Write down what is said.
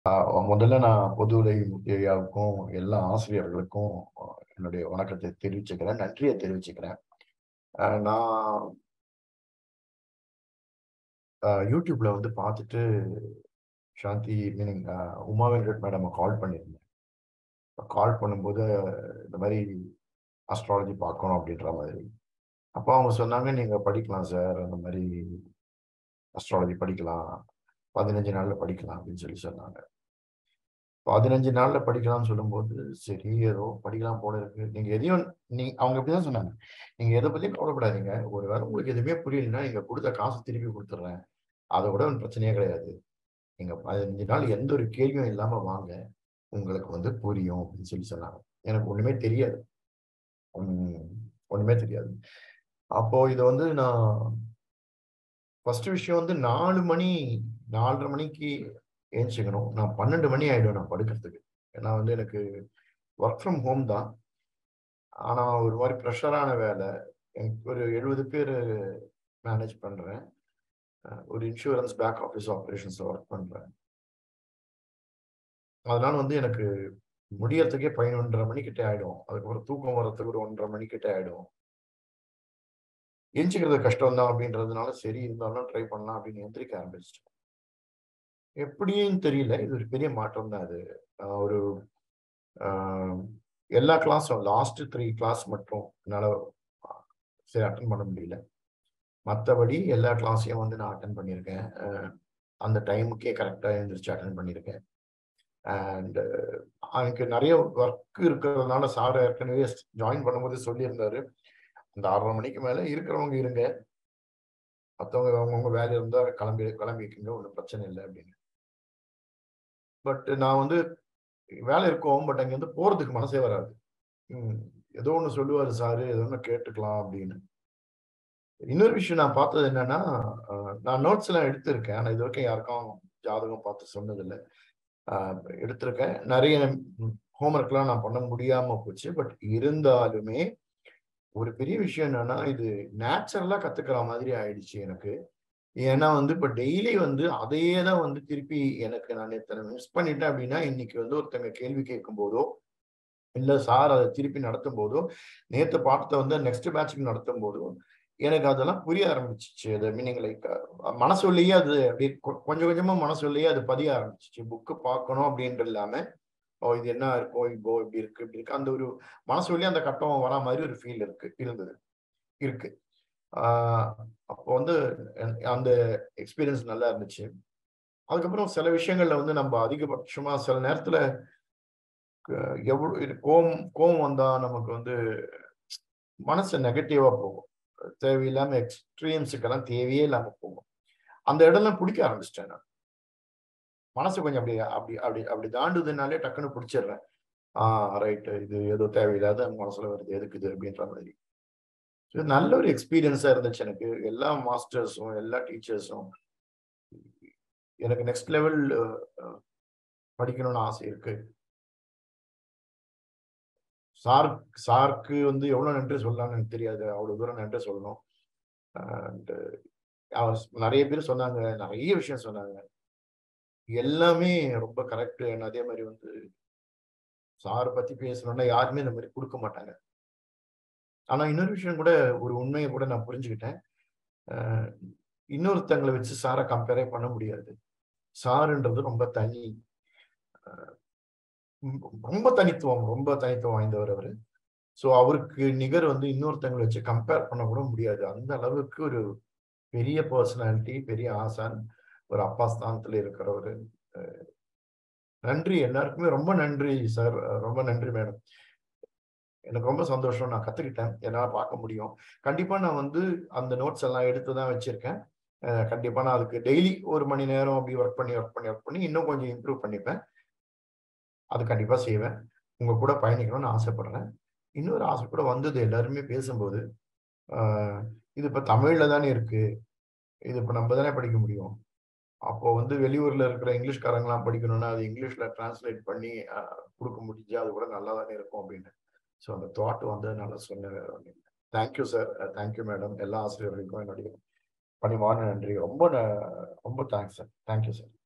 ஆஹ் முதல்ல நான் பொதுவுரை ஐயாவுக்கும் எல்லா ஆசிரியர்களுக்கும் என்னுடைய வணக்கத்தை தெரிவிச்சுக்கிறேன் நன்றியை தெரிவிச்சுக்கிறேன் ஆஹ் நான் ஆஹ் யூடியூப்ல வந்து பார்த்துட்டு Shanti meaning Uma Venkat madam call பண்ணியிருந்தேன் கால் பண்ணும்போது இந்த மாதிரி அஸ்ட்ராலஜி பார்க்கணும் அப்படின்ற மாதிரி அப்போ அவங்க சொன்னாங்க நீங்க படிக்கலாம் சார் அந்த மாதிரி அஸ்ட்ராலஜி படிக்கலாம் பதினஞ்சு நாள்ல படிக்கலாம் அப்படின்னு சொல்லி சொன்னாங்க பதினஞ்சு நாள்ல படிக்கலாம்னு சொல்லும்போது சரி ஏதோ படிக்கலாம் போல இருக்கு நீங்க எதையும் நீங்க அவங்க இப்படிதான் சொன்னாங்க நீங்க எதை பத்தியும் கவலைப்படாதீங்க ஒரு வேளை உங்களுக்கு எதுவுமே புரியலன்னா நீங்க கொடுத்த காசு திருப்பி கொடுத்துட்றேன் அதை விட ஒன்றும் பிரச்சனையே கிடையாது நீங்க பதினஞ்சு நாள் எந்த ஒரு கேள்வியும் இல்லாம வாங்க உங்களுக்கு வந்து புரியும் அப்படின்னு சொல்லி சொன்னாங்க எனக்கு ஒண்ணுமே தெரியாது ஒண்ணுமே தெரியாது அப்போ இதை வந்து நான் ஃபர்ஸ்ட் விஷயம் வந்து நாலு மணி நாலரை மணிக்கு ஏஞ்சிக்கணும் நான் பன்னெண்டு மணி ஆயிடும் நான் படுக்கிறதுக்கு ஏன்னா வந்து எனக்கு ஒர்க் ஃப்ரம் ஹோம் தான் ஆனா ஒரு மாதிரி ப்ரெஷரான வேலை எனக்கு ஒரு எழுபது பேர் மேனேஜ் பண்றேன் ஒரு இன்சூரன்ஸ் பேக் ஆஃபீஸ் ஆப்ரேஷன்ஸ்ல ஒர்க் பண்றேன் அதனால வந்து எனக்கு முடியறதுக்கே பதினொன்றரை மணிக்கிட்ட ஆயிடும் அதுக்கப்புறம் தூக்கம் வர்றதுக்கு ஒரு ஒன்றரை மணிக்கிட்ட ஆயிடும் எஞ்சிக்கிறது கஷ்டம் தான் அப்படின்றதுனால சரி இருந்தாலும் ட்ரை பண்ணலாம் அப்படின்னு எந்திரிக்க ஆரம்பிச்சிட்டேன் எப்படின்னு தெரியல இது ஒரு பெரிய மாற்றம் தான் அது ஒரு எல்லா கிளாஸும் லாஸ்ட் த்ரீ கிளாஸ் மட்டும் என்னால் சரி அட்டன் பண்ண முடியல மற்றபடி எல்லா கிளாஸையும் வந்து நான் அட்டன் பண்ணியிருக்கேன் அந்த டைமுக்கே கரெக்டாக எழுந்திரிச்சு அட்டன் பண்ணியிருக்கேன் அண்ட் எனக்கு நிறைய ஒர்க் இருக்கிறதுனால சார் ஏற்கனவே ஜாயின் பண்ணும்போது சொல்லியிருந்தாரு அந்த ஆறரை மணிக்கு மேலே இருக்கிறவங்க இருங்க மற்றவங்க அவங்கவுங்க வேலை இருந்தால் கிளம்பி கிளம்பிக்குங்க ஒன்றும் பிரச்சனை இல்லை அப்படின்னு பட் நான் வந்து வேலை இருக்கும் பட் அங்கேருந்து போகிறதுக்கு மனசே வராது ஏதோ ஒன்று சொல்லுவார் சாரு ஏதோ ஒன்று கேட்டுக்கலாம் அப்படின்னு இன்னொரு விஷயம் நான் பார்த்தது என்னன்னா நான் நோட்ஸ் எல்லாம் எடுத்திருக்கேன் ஆனால் இது வரைக்கும் யாருக்கும் ஜாதகம் பார்த்து சொன்னதில்லை எடுத்திருக்கேன் நிறைய ஹோம்ஒர்க்லாம் நான் பண்ண முடியாம போச்சு பட் இருந்தாலுமே ஒரு பெரிய விஷயம் என்னன்னா இது நேச்சுரலா கத்துக்கிற மாதிரி ஆயிடுச்சு எனக்கு ஏன்னா வந்து இப்ப டெய்லி வந்து அதையே தான் வந்து திருப்பி எனக்கு நான் எத்தனை மிஸ் பண்ணிட்டேன் அப்படின்னா இன்னைக்கு வந்து ஒருத்தங்க கேள்வி கேட்கும் போதோ இல்ல சார் அதை திருப்பி நடத்தும் போதோ நேத்து பாடத்தை வந்து நெக்ஸ்ட் பேட்சுக்கு நடத்தும் போதோ எனக்கு அதெல்லாம் புரிய ஆரம்பிச்சிச்சு அது மீனிங் லைக் மனசுலயே அது அப்படி கொஞ்சம் கொஞ்சமா மனசுலயே அது பதிய ஆரம்பிச்சிச்சு புக்கு பார்க்கணும் அப்படின்ட்டு இல்லாம ஓ இது என்ன இருக்கோ இப்போ இப்படி இருக்கு இப்படி இருக்கு அந்த ஒரு மனசுலயே அந்த கட்டம் வரா மாதிரி ஒரு ஃபீல் இருக்கு இருந்தது இருக்கு ஆஹ் அப்போ வந்து அந்த எக்ஸ்பீரியன்ஸ் நல்லா இருந்துச்சு அதுக்கப்புறம் சில விஷயங்கள்ல வந்து நம்ம அதிகபட்சமா சில நேரத்துல எவ்வளவு கோவம் கோவம் வந்தா நமக்கு வந்து மனசு நெகட்டிவா போகும் தேவையில்லாம எக்ஸ்ட்ரீம்ஸுக்கெல்லாம் தேவையே இல்லாம போகும் அந்த இடம்லாம் பிடிக்க ஆரம்பிச்சிட்டேன் நான் மனசு கொஞ்சம் அப்படி அப்படி அப்படி அப்படி தாண்டுதுனாலே டக்குன்னு பிடிச்சிடுறேன் ஆஹ் ரைட்டு இது ஏதோ தேவையில்லாத மனசுல வருது எதுக்கு இது அப்படின்ற மாதிரி இது நல்ல ஒரு எக்ஸ்பீரியன்ஸா இருந்துச்சு எனக்கு எல்லா மாஸ்டர்ஸும் எல்லா டீச்சர்ஸும் எனக்கு நெக்ஸ்ட் லெவல் படிக்கணும்னு ஆசை இருக்கு சார் சாருக்கு வந்து எவ்வளவு நன்றி சொல்லலாம்னு எனக்கு தெரியாது அவ்வளவு தூரம் நன்றி சொல்லணும் அண்ட் நிறைய பேர் சொன்னாங்க நிறைய விஷயம் சொன்னாங்க எல்லாமே ரொம்ப கரெக்ட் அதே மாதிரி வந்து சாரை பத்தி பேசணும்னா யாருமே இந்த மாதிரி கொடுக்க மாட்டாங்க ஆனா இன்னொரு விஷயம் கூட ஒரு உண்மையை கூட நான் புரிஞ்சுக்கிட்டேன் இன்னொருத்தங்களை வச்சு சாரை கம்பேரே பண்ண முடியாது சாருன்றது ரொம்ப தனி ரொம்ப தனித்துவம் ரொம்ப தனித்துவம் வாய்ந்தவர் அவரு ஸோ அவருக்கு நிகர் வந்து இன்னொருத்தங்களை வச்சு கம்பேர் பண்ண கூட முடியாது அந்த அளவுக்கு ஒரு பெரிய பர்சனாலிட்டி பெரிய ஆசான் ஒரு அப்பா ஸ்தானத்துல இருக்கிறவர் நன்றி எல்லாருக்குமே ரொம்ப நன்றி சார் ரொம்ப நன்றி மேடம் எனக்கு ரொம்ப சந்தோஷம் நான் கத்துக்கிட்டேன் என்னால் பார்க்க முடியும் கண்டிப்பா நான் வந்து அந்த நோட்ஸ் எல்லாம் எடுத்து தான் வச்சிருக்கேன் கண்டிப்பா நான் அதுக்கு டெய்லி ஒரு மணி நேரம் அப்படி ஒர்க் பண்ணி ஒர்க் பண்ணி ஒர்க் பண்ணி இன்னும் கொஞ்சம் இம்ப்ரூவ் பண்ணிப்பேன் அது கண்டிப்பா செய்வேன் உங்க கூட பயணிக்கணும்னு ஆசைப்படுறேன் இன்னொரு ஆசை கூட வந்தது எல்லாருமே பேசும்போது இது இப்ப தமிழ்ல தானே இருக்கு இது இப்ப நம்ம தானே படிக்க முடியும் அப்போ வந்து வெளியூர்ல இருக்கிற இங்கிலீஷ்காரங்களாம் படிக்கணும்னா அது இங்கிலீஷ்ல டிரான்ஸ்லேட் பண்ணி கொடுக்க முடிஞ்சு அது கூட நல்லா தானே இருக்கும் அப்படின்னு ஸோ அந்த தாட் வந்து நல்லா சொன்னேன் தேங்க்யூ சார் தேங்க்யூ மேடம் எல்லா ஆசிரியர்களுக்கும் என்னுடைய பணிவான நன்றி ரொம்ப ரொம்ப தேங்க்ஸ் சார் தேங்க்யூ சார்